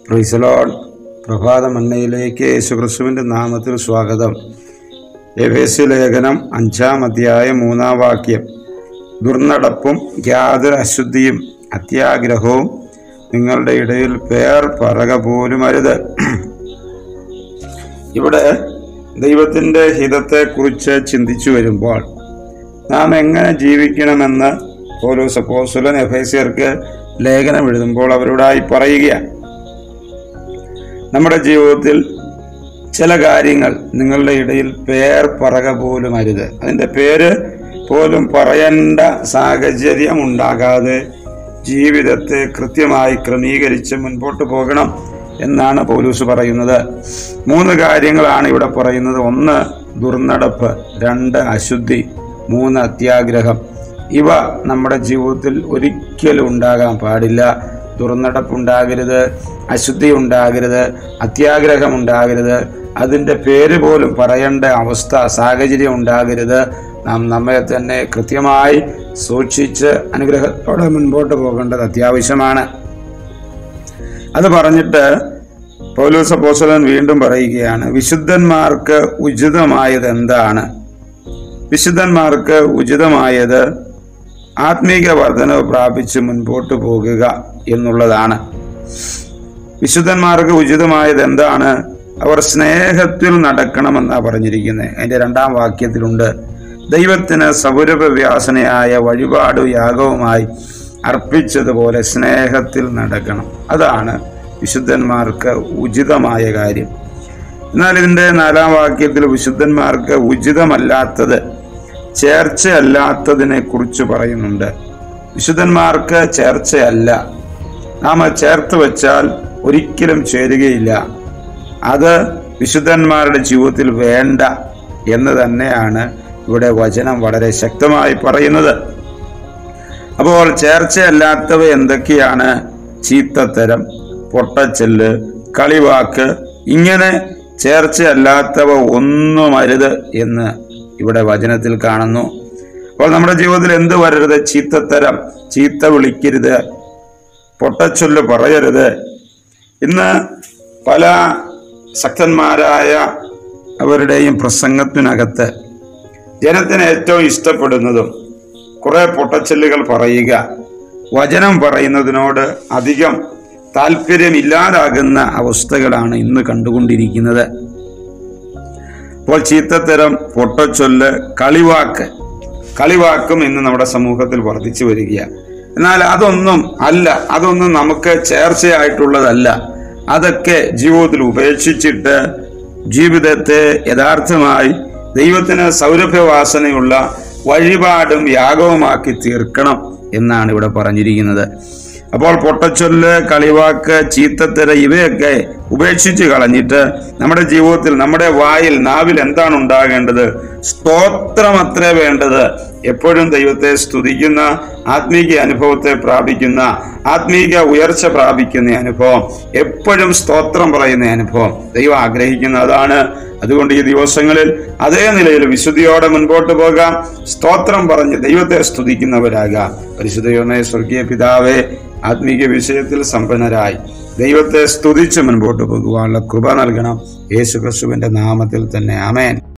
പ്രിസലോൺ പ്രഭാത മന്നയിലേക്ക് യേശുക്രിസ്തുവിൻ്റെ നാമത്തിൽ സ്വാഗതം എഫേസ്യ ലേഖനം അഞ്ചാം അധ്യായം മൂന്നാം വാക്യം ദുർനടപ്പും യാതൊരു അശുദ്ധിയും അത്യാഗ്രഹവും നിങ്ങളുടെ ഇടയിൽ പേർ പറക പോലും അരുത് ഇവിടെ ദൈവത്തിൻ്റെ ഹിതത്തെക്കുറിച്ച് ചിന്തിച്ചു വരുമ്പോൾ നാം എങ്ങനെ ജീവിക്കണമെന്ന് ഓരോ സപ്പോസുലൻ എഫേസിയർക്ക് ലേഖനം എഴുതുമ്പോൾ അവരോടായി പറയുകയാണ് നമ്മുടെ ജീവിതത്തിൽ ചില കാര്യങ്ങൾ നിങ്ങളുടെ ഇടയിൽ പേർ പറക പോലും അരുത് അതിൻ്റെ പേര് പോലും പറയേണ്ട സാഹചര്യം ഉണ്ടാകാതെ ജീവിതത്തെ കൃത്യമായി ക്രമീകരിച്ച് മുൻപോട്ട് പോകണം എന്നാണ് പൗലൂസ് പറയുന്നത് മൂന്ന് കാര്യങ്ങളാണ് ഇവിടെ പറയുന്നത് ഒന്ന് ദുർനടപ്പ് രണ്ട് അശുദ്ധി മൂന്ന് അത്യാഗ്രഹം ഇവ നമ്മുടെ ജീവിതത്തിൽ ഒരിക്കലും ഉണ്ടാകാൻ പാടില്ല ദുർനടപ്പുണ്ടാകരുത് അശുദ്ധി ഉണ്ടാകരുത് അത്യാഗ്രഹം ഉണ്ടാകരുത് അതിൻ്റെ പേര് പോലും പറയേണ്ട അവസ്ഥ സാഹചര്യം ഉണ്ടാകരുത് നാം നമ്മെ തന്നെ കൃത്യമായി സൂക്ഷിച്ച് അനുഗ്രഹത്തോടെ മുൻപോട്ട് പോകേണ്ടത് അത്യാവശ്യമാണ് അത് പറഞ്ഞിട്ട് പൗലോസ് അപ്പോസ്തലൻ വീണ്ടും പറയുകയാണ് വിശുദ്ധന്മാർക്ക് ഉചിതമായത് എന്താണ് വിശുദ്ധന്മാർക്ക് ഉചിതമായത് ആത്മീക വർധനവ് പ്രാപിച്ച് മുൻപോട്ട് പോകുക എന്നുള്ളതാണ് വിശുദ്ധന്മാർക്ക് ഉചിതമായത് എന്താണ് അവർ സ്നേഹത്തിൽ നടക്കണമെന്നാണ് പറഞ്ഞിരിക്കുന്നത് അതിൻ്റെ രണ്ടാം വാക്യത്തിലുണ്ട് ദൈവത്തിന് സൗരഭ്യവ്യാസനയായ വഴിപാട് യാഗവുമായി അർപ്പിച്ചതുപോലെ സ്നേഹത്തിൽ നടക്കണം അതാണ് വിശുദ്ധന്മാർക്ക് ഉചിതമായ കാര്യം എന്നാൽ ഇതിൻ്റെ നാലാം വാക്യത്തിൽ വിശുദ്ധന്മാർക്ക് ഉചിതമല്ലാത്തത് ചേർച്ചയല്ലാത്തതിനെ കുറിച്ച് പറയുന്നുണ്ട് വിശുദ്ധന്മാർക്ക് ചേർച്ചയല്ല നാം ചേർത്ത് വെച്ചാൽ ഒരിക്കലും ചേരുകയില്ല അത് വിശുദ്ധന്മാരുടെ ജീവിതത്തിൽ വേണ്ട എന്ന് തന്നെയാണ് ഇവിടെ വചനം വളരെ ശക്തമായി പറയുന്നത് അപ്പോൾ ചേർച്ചയല്ലാത്തവ എന്തൊക്കെയാണ് ചീത്തത്തരം പൊട്ടച്ചെല്ല് കളിവാക്ക് ഇങ്ങനെ ചേർച്ചയല്ലാത്തവ ഒന്നും അരുത് എന്ന് ഇവിടെ വചനത്തിൽ കാണുന്നു അപ്പോൾ നമ്മുടെ ജീവിതത്തിൽ എന്ത് വരരുത് ചീത്തത്തരം ചീത്ത വിളിക്കരുത് പൊട്ടച്ചൊല്ല് പറയരുത് ഇന്ന് പല ശക്തന്മാരായ അവരുടെയും പ്രസംഗത്തിനകത്ത് ജനത്തിന് ഏറ്റവും ഇഷ്ടപ്പെടുന്നതും കുറെ പൊട്ടച്ചൊല്ലുകൾ പറയുക വചനം പറയുന്നതിനോട് അധികം താല്പര്യമില്ലാതാകുന്ന അവസ്ഥകളാണ് ഇന്ന് കണ്ടുകൊണ്ടിരിക്കുന്നത് അപ്പോൾ ചീത്തത്തരം പൊട്ടച്ചൊല്ല് കളിവാക്ക് കളിവാക്കും ഇന്ന് നമ്മുടെ സമൂഹത്തിൽ വർദ്ധിച്ചു വരികയാണ് എന്നാൽ അതൊന്നും അല്ല അതൊന്നും നമുക്ക് ചേർച്ചയായിട്ടുള്ളതല്ല അതൊക്കെ ജീവിതത്തിൽ ഉപേക്ഷിച്ചിട്ട് ജീവിതത്തെ യഥാർത്ഥമായി ദൈവത്തിന് സൗരഭ്യവാസനയുള്ള വഴിപാടും യാഗവുമാക്കി തീർക്കണം എന്നാണ് ഇവിടെ പറഞ്ഞിരിക്കുന്നത് അപ്പോൾ പൊട്ടച്ചൊല്ല് കളിവാക്ക് ചീത്തത്തര ഇവയൊക്കെ ഉപേക്ഷിച്ച് കളഞ്ഞിട്ട് നമ്മുടെ ജീവിതത്തിൽ നമ്മുടെ വായിൽ നാവിൽ എന്താണ് ഉണ്ടാകേണ്ടത് സ്തോത്രമത്രേ വേണ്ടത് എപ്പോഴും ദൈവത്തെ സ്തുതിക്കുന്ന ആത്മീക അനുഭവത്തെ പ്രാപിക്കുന്ന ആത്മീക ഉയർച്ച പ്രാപിക്കുന്ന അനുഭവം എപ്പോഴും സ്തോത്രം പറയുന്ന അനുഭവം ദൈവം ആഗ്രഹിക്കുന്ന അതാണ് അതുകൊണ്ട് ഈ ദിവസങ്ങളിൽ അതേ നിലയിൽ വിശുദ്ധിയോടെ മുൻപോട്ട് പോകാം സ്തോത്രം പറഞ്ഞ് ദൈവത്തെ സ്തുതിക്കുന്നവരാകാം പരിശുദ്ധയോമേ സ്വർഗീയ പിതാവേ ആത്മീക വിഷയത്തിൽ സമ്പന്നരായി ദൈവത്തെ സ്തുതിച്ച് മുൻപോട്ട് പോകുവാനുള്ള കൃപ നൽകണം യേശു ക്രിസ്തുവിന്റെ നാമത്തിൽ തന്നെ ആമേൻ